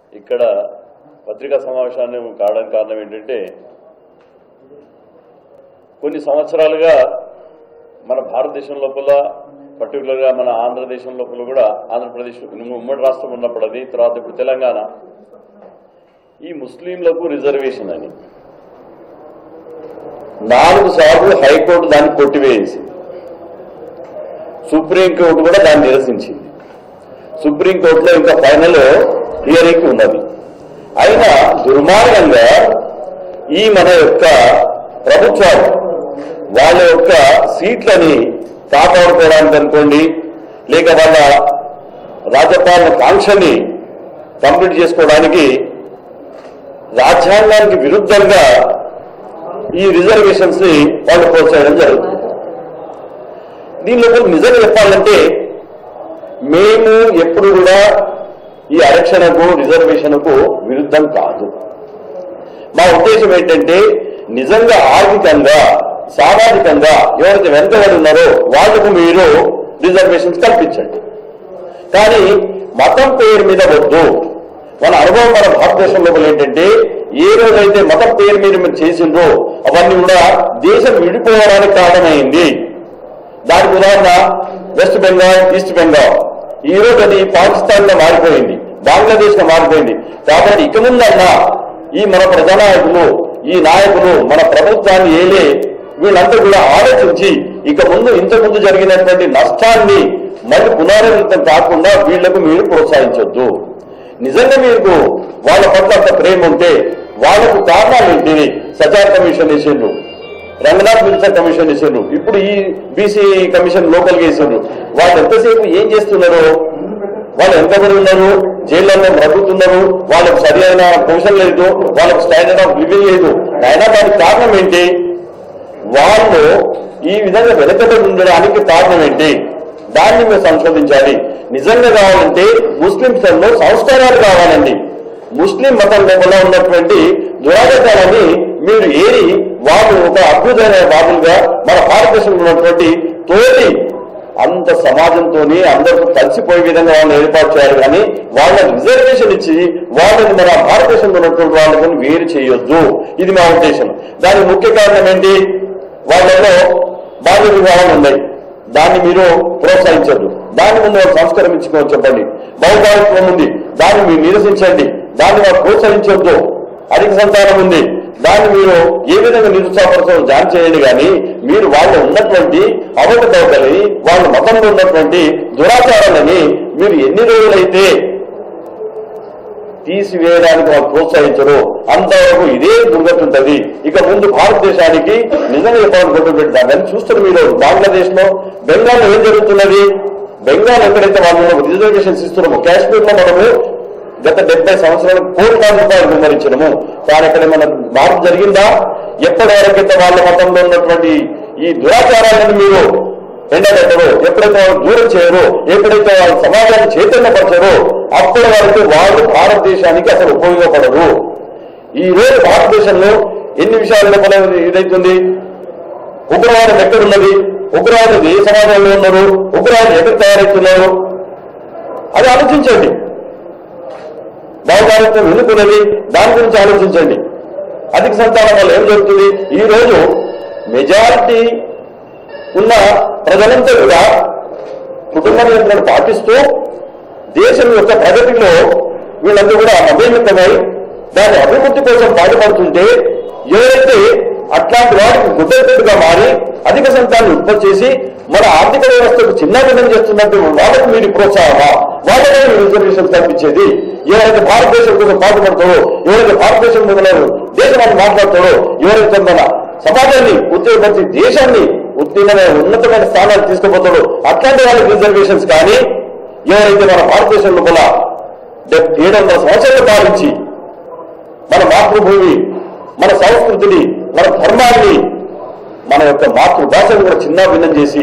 ఇక్కడ పత్రికా సమావేశాన్ని కావడానికి కారణం ఏంటంటే కొన్ని సంవత్సరాలుగా మన భారతదేశం లోపల పర్టికులర్గా మన ఆంధ్రదేశం లోపల కూడా ఆంధ్రప్రదేశ్ ఉమ్మడి రాష్ట్రం ఉన్నప్పుడు అది తర్వాత ఇప్పుడు తెలంగాణ ఈ ముస్లింలకు రిజర్వేషన్ అని నాలుగు సార్లు హైకోర్టు దాన్ని కొట్టివేసింది సుప్రీంకోర్టు కూడా దాన్ని నిరసించింది సుప్రీంకోర్టులో ఇంకా ఫైనల్ హియరింగ్ ఉన్నది అయినా దుర్మార్గంగా ఈ మన యొక్క ప్రభుత్వాలు వాళ్ళ యొక్క సీట్లని కాపాడుకోవడానికి అనుకోండి లేక వాళ్ళ రాజపాలన కాంక్షని కంప్లీట్ చేసుకోవడానికి రాజ్యాంగానికి విరుద్ధంగా ఈ రిజర్వేషన్స్ ని వాళ్ళు ప్రోత్సహించడం జరుగుతుంది దీనిలో కూడా నిజంగా చెప్పాలంటే మేము ఎప్పుడు కూడా ఈ ఆరక్షణకు రిజర్వేషన్కు విరుద్ధం కాదు మా ఉద్దేశం ఏంటంటే నిజంగా ఆర్థికంగా సామాజికంగా ఎవరైతే వెనుకబడి ఉన్నారో వాళ్లకు మీరు రిజర్వేషన్స్ కల్పించండి కానీ మతం పేరు మీద వద్దు మన అనుభవం మన భారతదేశం లోపల ఏంటంటే ఏ రోజైతే మతం పేరు మీద మీరు చేసిండ్రో అవన్నీ కూడా దేశం విడిపోవడానికి కారణమైంది దానికి ఉదాహరణ వెస్ట్ బెంగాల్ ఈస్ట్ బెంగాల్ ఈ రోజు అది పాకిస్తాన్ లో మారిపోయింది బంగ్లాదేశ్ లో మారిపోయింది కాబట్టి ఇక ముందన్నా ఈ మన ప్రజానాయకులు ఈ నాయకులు మన ప్రభుత్వాన్ని ఏలే వీళ్ళంతా కూడా ఆలోచించి ఇక ముందు ఇంతకు ముందు జరిగినటువంటి నష్టాన్ని మళ్ళీ పునరావృతం కాకుండా వీళ్లకు మీరు ప్రోత్సహించొద్దు నిజంగా మీకు వాళ్ళ పట్ల అంత ప్రేమ ఉంటే వాళ్ళకు కారణాలు ఏంటి సచార్ కమిషన్ వేసిండ్రు రంగనాథ్ మిర్జా కమిషన్ వేసిండ్రు ఇప్పుడు ఈ బీసీ కమిషన్ లోకల్ వేసిండ్రు వాళ్ళు ఎంతసేపు ఏం చేస్తున్నారు వాళ్ళు ఎంతమంది ఉన్నారు జైల్లో బ్రతుకుతున్నారు వాళ్ళకు సరి అయిన పొజిషన్ లేదు వాళ్ళకు స్టాండర్డ్ ఆఫ్ లివింగ్ లేదు అయినా దానికి కారణం ఏంటి వాళ్ళు ఈ విధంగా వెనకబడి ఉండడానికి కారణం ఏంటి దాన్ని మీరు సంశోధించాలి నిజంగా కావాలంటే ముస్లింస్లలో సంస్కారాలు కావాలండి ముస్లిం మతం లోపల ఉన్నటువంటి దురాగతాలని మీరు ఏరి వాళ్ళు ఒక అద్భుతమైన బాబులుగా మన భారతదేశంలో ఉన్నటువంటి తోటి అంత సమాజంతో అందరూ కలిసిపోయే విధంగా వాళ్ళని ఏర్పాటు చేయాలి కానీ వాళ్ళకి రిజర్వేషన్ ఇచ్చి వాళ్ళని మన భారతదేశంలో ఉన్నటువంటి వాళ్ళని వేరు చేయొద్దు ఇది మా ఉద్దేశం దానికి ముఖ్య కారణం ఏంటి వాళ్ళలో బాల్య వివాహాలు ఉన్నాయి దాన్ని మీరు ప్రోత్సహించద్దు దాని ముందు వాళ్ళు సంస్కారం ఇచ్చుకోవచ్చు చెప్పండి బహుభారత్వం ఉంది దాన్ని మీరు నిరసించండి దాన్ని వాళ్ళు ప్రోత్సహించొద్దు అధిక సంతానం ఉంది దాన్ని మీరు ఏ విధంగా నిరుత్సాహపరచడం జాన్ చేయండి కానీ మీరు వాళ్ళు ఉన్నటువంటి అవకతవకలని వాళ్ళ మతంలో ఉన్నటువంటి దురాచారాలని మీరు ఎన్ని రోజులైతే తీసివేయడానికి వాళ్ళు ప్రోత్సహించరు అంతవరకు ఇదే దుర్గతి ఉంటుంది ఇక ముందు భారతదేశానికి నిజంగా చెప్పాలనుకుంటున్నట్టు దాన్ని చూస్తున్నారు మీరు బంగ్లాదేశ్ లో బెంగాల్ ఏం జరుగుతున్నది బెంగాల్ ఎక్కడైతే వాళ్ళు రిజర్వేషన్స్ ఇస్తున్నామో కాశ్మీర్ లో మనము గత డెబ్బై సంవత్సరాలకు కోట్లాది రూపాయలు విమరించడము కానీ అక్కడ మన మార్పు జరిగిందా ఎప్పటి వరకైతే వాళ్ళ మతంలో ఉన్నటువంటి ఈ దురాచారాలను మీరు ఎండబెట్టరు ఎప్పుడైతే వాళ్ళు దూరం చేయరు ఎప్పుడైతే వాళ్ళు సమాజాన్ని చైతన్యపరచరు అప్పటి వరకు వాళ్ళు భారతదేశానికి అసలు ఉపయోగపడరు ఈ రోజు భారతదేశంలో ఎన్ని విషయాల లోపల ఇదైతుంది ఉగ్రవాదం ఎక్కడున్నది ఉగ్రవాదం ఏ సమాజంలో ఉన్నారు ఉగ్రవాదం ఎక్కడ తయారవుతున్నారు అది ఆలోచించండి బహుభారత్వం ఎన్నుకున్నది దాని గురించి ఆలోచించండి అధిక సంతానం వల్ల ఏం జరుగుతుంది ఈ రోజు మెజారిటీ ఉన్న ప్రజలంతా కూడా కుటుంబ నియంత్రణ పాటిస్తూ దేశం యొక్క ప్రగతిలో వీళ్ళందరూ కూడా అభివృద్ధమై దాని అభివృద్ధి కోసం పాటుపడుతుంటే ఎవరైతే అట్లాంటి వాటికి గుడ్డగా మారి అధిక సంతాన్ని ఉత్పత్తి చేసి మన ఆర్థిక వ్యవస్థకు చిన్నభిన్నం చేస్తున్నట్టు వాళ్ళకు మీరు ప్రోత్సాహమా వాళ్ళనే రిజర్వేషన్ కల్పించేది ఎవరైతే భారతదేశం కోసం పాటుపడతారో ఎవరైతే భారతదేశం మీద దేశాన్ని మాట్లాడతారో ఎవరైతే మన సమాజాన్ని ఉత్తేజపరిచి దేశాన్ని ఉత్తీర్ణమైన ఉన్నతమైన స్థానాలు తీసుకుపోతాడో అట్లాంటి వాళ్ళకి రిజర్వేషన్స్ కానీ ఎవరైతే మన భారతదేశం లోపల డెబ్- ఏడు వందల సంవత్సరాలు పాలించి మన మాతృభూమి మన సంస్కృతిని మన ధర్మాన్ని మన యొక్క మాతృభాషను కూడా చిన్న భిన్నం చేసి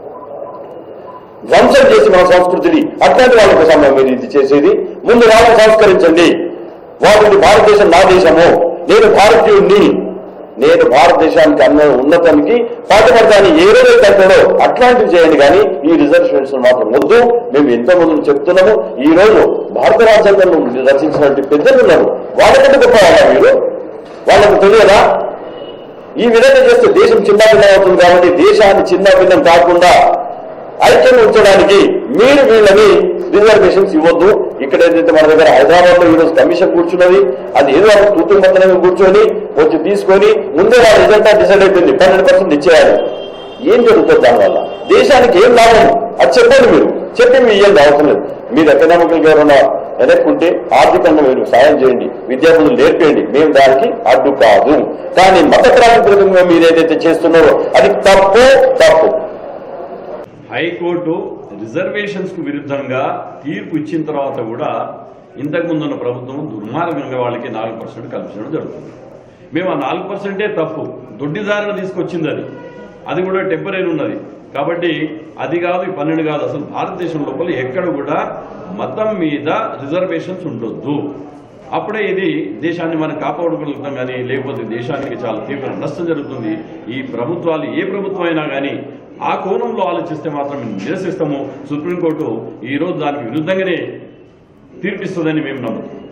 ధ్వంసం చేసి మన సంస్కృతిని అట్లాంటి వాళ్ళ కోసం మీరు ఇది చేసేది ముందు వాళ్ళని సంస్కరించండి వాళ్ళని భారతదేశం నా దేశము నేను భారతీయుడిని నేను భారతదేశానికి అన్న ఉన్నతానికి పాటుపడతాను ఏ రోజైతే అంటాడో అట్లాంటివి చేయండి కానీ ఈ రిజర్వేషన్స్ మాత్రం వద్దు మేము ఎంతో మంది చెప్తున్నాము ఈ రోజు భారత రాజ్యాంగం రచించినటువంటి పెద్దలు ఉన్నారు వాళ్ళకంటే గొప్ప వాళ్ళ మీరు వాళ్ళకు తెలియదా ఈ విధంగా చేస్తే దేశం చిన్నభిన్నం అవుతుంది కాబట్టి దేశాన్ని చిన్నభిన్నం కాకుండా ఐక్యం ఉంచడానికి మీరు వీళ్ళని రిజర్వేషన్స్ ఇవ్వద్దు ఇక్కడ ఏదైతే మన దగ్గర హైదరాబాద్ లో ఈరోజు కమిషన్ కూర్చున్నది అది ఏదో ఒక తూతు మొత్తం కూర్చొని వచ్చి తీసుకొని ముందే వాళ్ళ ఎజెండా డిసైడ్ అయిపోయింది పన్నెండు పర్సెంట్ ఇచ్చేయాలి ఏం జరుగుతుంది దానివల్ల దేశానికి ఏం లాభం అది చెప్పండి మీరు చెప్పి మీ ఏం అవసరం లేదు మీరు ఎకనామికల్ ఎవరైనా వెనక్కుంటే ఆర్థికంగా మీరు సాయం చేయండి విద్యార్థులు నేర్పేయండి మేము దానికి అడ్డు కాదు కానీ మత ప్రాతిపదికంగా మీరు ఏదైతే చేస్తున్నారో అది తప్పు తప్పు హైకోర్టు రిజర్వేషన్స్ కు విరుద్ధంగా తీర్పు ఇచ్చిన తర్వాత కూడా ఇంతకు ముందున్న ప్రభుత్వం దుర్మార్గంగా వాళ్ళకి నాలుగు పర్సెంట్ కల్పించడం జరుగుతుంది మేము ఆ నాలుగు పర్సెంటే తప్పు దొడ్డిదారిన తీసుకొచ్చింది అది అది కూడా టెంపరీ ఉన్నది కాబట్టి అది కాదు ఈ పన్నెండు కాదు అసలు భారతదేశం లోపల ఎక్కడ కూడా మతం మీద రిజర్వేషన్స్ ఉండొద్దు అప్పుడే ఇది దేశాన్ని మనం కాపాడుకోగలుగుతాం కానీ లేకపోతే దేశానికి చాలా తీవ్ర నష్టం జరుగుతుంది ఈ ప్రభుత్వాలు ఏ ప్రభుత్వం అయినా కానీ ఆ కోణంలో ఆలోచిస్తే మాత్రం మేము నిరసిస్తాము సుప్రీంకోర్టు ఈ రోజు దానికి విరుద్ధంగానే తీర్పిస్తుందని మేము నమ్ముతున్నాం